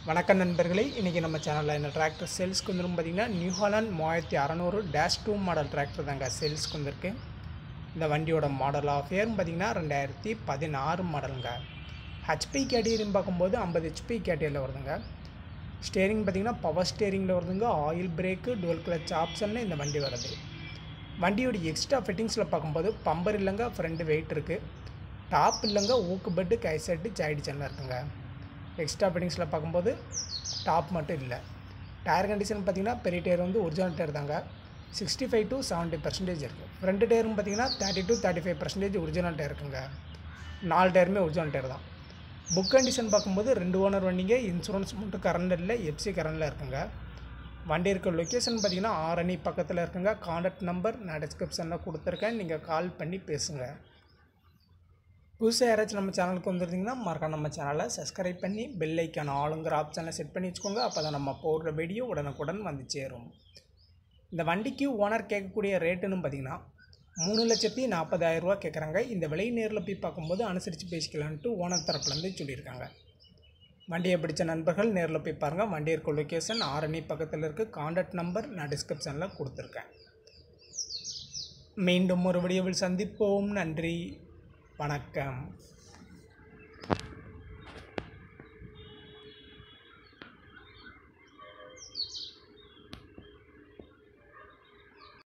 வணக்கம் நண்பர்களே இன்றைக்கி நம்ம சேனலில் என்ன டிராக்டர் சேல்ஸ்க்கு வந்துடும் பார்த்திங்கன்னா நியூ ஹாலண்ட் மூவாயிரத்தி அறநூறு டேஷ் டூ மாடல் டிராக்டர் தாங்க சேல்ஸ்க்கு வந்திருக்கு இந்த வண்டியோட மாடல் ஆஃப் இயர்னு பார்த்திங்கன்னா ரெண்டாயிரத்தி பதினாறு மாடலுங்க ஹெச்பி கேட்டகரின்னு பார்க்கும்போது ஐம்பது ஹெச்பி கேட்டகரியில் வருதுங்க ஸ்டேரிங் பார்த்திங்கன்னா பவர் ஸ்டேரிங்கில் வருதுங்க ஆயில் பிரேக்கு டுவல் கிளச் ஆப்ஷனில் இந்த வண்டி வருது வண்டியோட எக்ஸ்ட்ரா ஃபிட்டிங்ஸில் பார்க்கும்போது பம்பர் இல்லைங்க ஃப்ரண்ட் வெயிட் இருக்குது டாப் இல்லைங்க ஊக்கு பெட்டு கை செட்டு சைடு சென்ன இருக்குங்க எக்ஸ்ட்ரா ஃபிட்டிங்ஸில் பார்க்கும்போது டாப் மட்டும் இல்லை டயர் கண்டிஷன் பார்த்தீங்கன்னா பெரிய டயர் வந்து ஒரிஜினல் டயர் தாங்க sixty five to seventy percentage இருக்குது ஃப்ரண்ட் டயரும் பார்த்தீங்கன்னா thirty to thirty five percentage original tyre இருக்குங்க நாலு டயருமே ஒரிஜினல் டயர் தான் புக் கண்டிஷன் பார்க்கும்போது ரெண்டு ஓனர் வண்டிங்க இன்சூரன்ஸ் மட்டும் கரண்ட் இல்லை எஃப்சி கரண்டில் இருக்குங்க வண்டி இருக்க லொக்கேஷன் பார்த்தீங்கன்னா ஆரணி பக்கத்தில் இருக்குங்க கான்டாக்ட் நம்பர் நான் டிஸ்கிரிப்ஷனில் கொடுத்துருக்கேன் நீங்கள் கால் பண்ணி பேசுங்க புதுசாக யாராச்சும் நம்ம சேனலுக்கு வந்துருந்தீங்கன்னா மறக்காம நம்ம சேனலை சப்ஸ்கிரைப் பண்ணி பெல் ஐக்கான ஆளுங்கிற ஆப்ஷனை செட் பண்ணி வச்சுக்கோங்க அப்போ தான் நம்ம போடுற வீடியோ உடனுக்குடன் வந்து சேரும் இந்த வண்டிக்கு ஓனர் கேட்கக்கூடிய ரேட்டுன்னு பார்த்தீங்கன்னா மூணு லட்சத்தி நாற்பதாயிரரூவா கேட்குறாங்க இந்த விலை நேரில் போய் பார்க்கும்போது அனுசரித்து பேசிக்கலான்ட்டு ஓனர் தரப்புலேருந்து சொல்லியிருக்காங்க வண்டியை பிடிச்ச நண்பர்கள் நேரில் போய் பாருங்கள் வண்டி இருக்க லொக்கேஷன் ஆரணி பக்கத்தில் இருக்க கான்டாக்ட் நம்பர் நான் டிஸ்கிரிப்ஷனில் கொடுத்துருக்கேன் மீண்டும் ஒரு வீடியோவில் சந்திப்போம் நன்றி வணக்கம்